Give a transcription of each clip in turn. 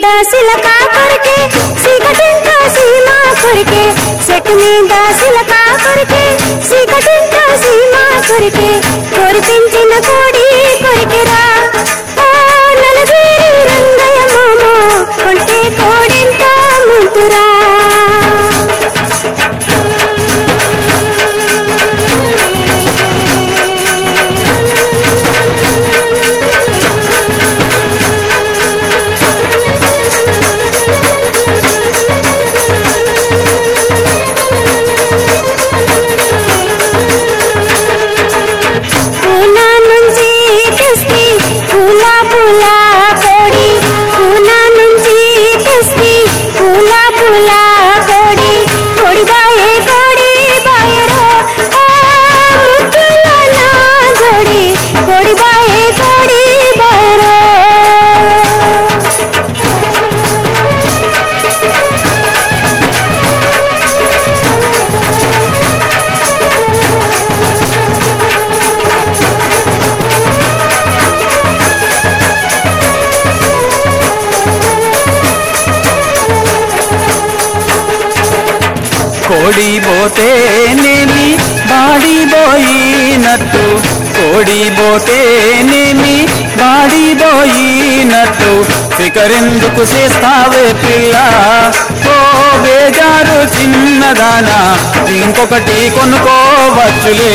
మీద సిలక కొరికే సీకటింట సీమా కొరికే చెట్టు మీద సిలక కొరికే సీకటింట సీమా కొరికే కోరి పెంచిన కోడి కొరికెరా ఓ నలగిరి రంగయ్య మామ కొంటే కోడెంత ముందురా పూనా నుంచి తెస్తి పూల పూల కోడి పూనా నుంచి తెస్తి పూల పూల కోడి కోడి బాయే కోడి బాయరో ఆ ముద్దుల నా జోడి కోడి బాయే కోడి బాయరో కోడి పోతేనేమి బాడి పోయినట్టు కోడి పోతేనేమి బాడి పోయినట్టు ఫికరెందుకు చేస్తావే పిల్ల ఓ బేజారు చిన్నదానా ఇంకొకటి కొనుక్కోవచ్చులే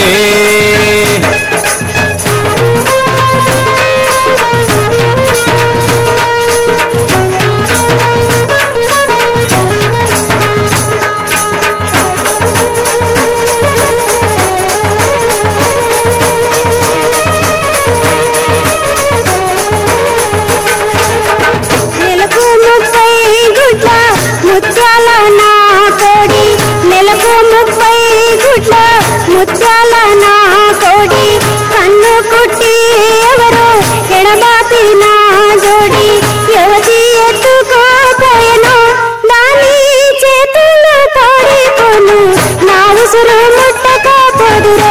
నెలకు ముప్పై గుడ్ల ముత్యాల నా కోడి నెలకు ముప్పై గుడ్ల ముత్యాల నా కోడి కన్ను కుట్టి ఎవరు ఎడబాపి నా జోడి యువతి ఎత్తుకోపోయెను దాని చేతులు తోడిపోను నా ఉసురు ముట్టకపోదురో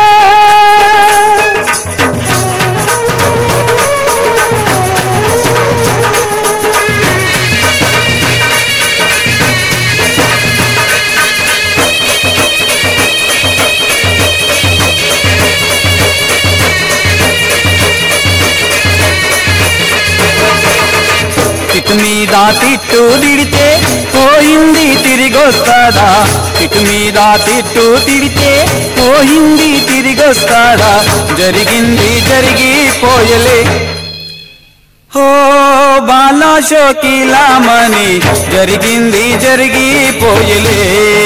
తిట్టు మీద తిట్టు తిడితే పోయింది తిరిగొస్తాడా తిట్టు మీద తిట్టు తిడితే పోయింది తిరిగొస్తాడా జరిగింది జరిగిపోయలే ఓ బాలా షోకిలామని జరిగింది జరిగిపోయలే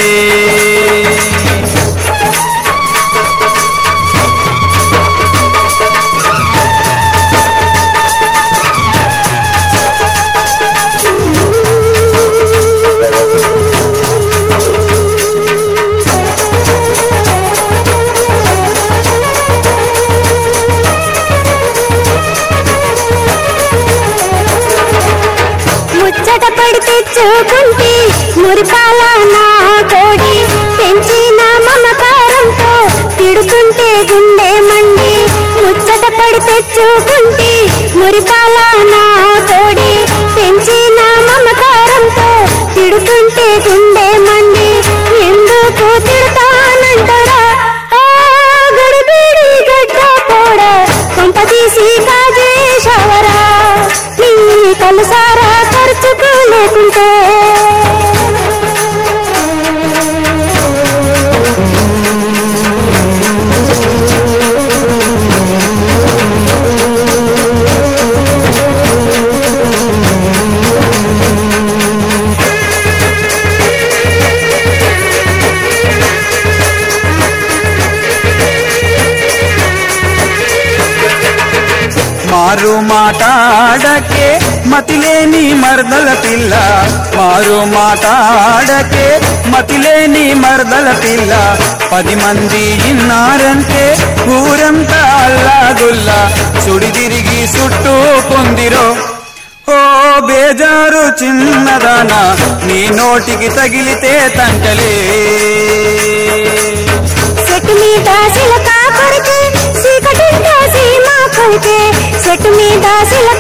ముచ్చట పడి తెచ్చుకుంటి మురిపాల నా కోడి పెంచిన మమకారంతో తిడుతుంటే గుండె మండి ముచ్చట పడి తెచ్చుకుంటి మురిపాల నా కోడి పెంచిన మమకారంతో తిడుతుంటే గుండె మండి ఎందుకు తిడతానంటారా ఆ గడిబిడి గడ్డ పోడ కొంప తీసి కాజేశవరా నీ కలుసారా ఖర్చుకు లేకుంటే మారు మాటాడకే మతిలేని మర్దల పిల్ల మారు మాటాడకే మతిలేని మర్దల పిల్ల పది మంది ఇన్నారంటే ఊరంతా అల్లాగుల్లా సుడి తిరిగి చుట్టూ పొందిరో ఓ బేజారు చిన్నదానా నీ నోటికి తగిలితే తంటలే చెట్టు మీద సిలక కొరికే చీకటింట సీమ కొరికే చెట్టు మీద సిలక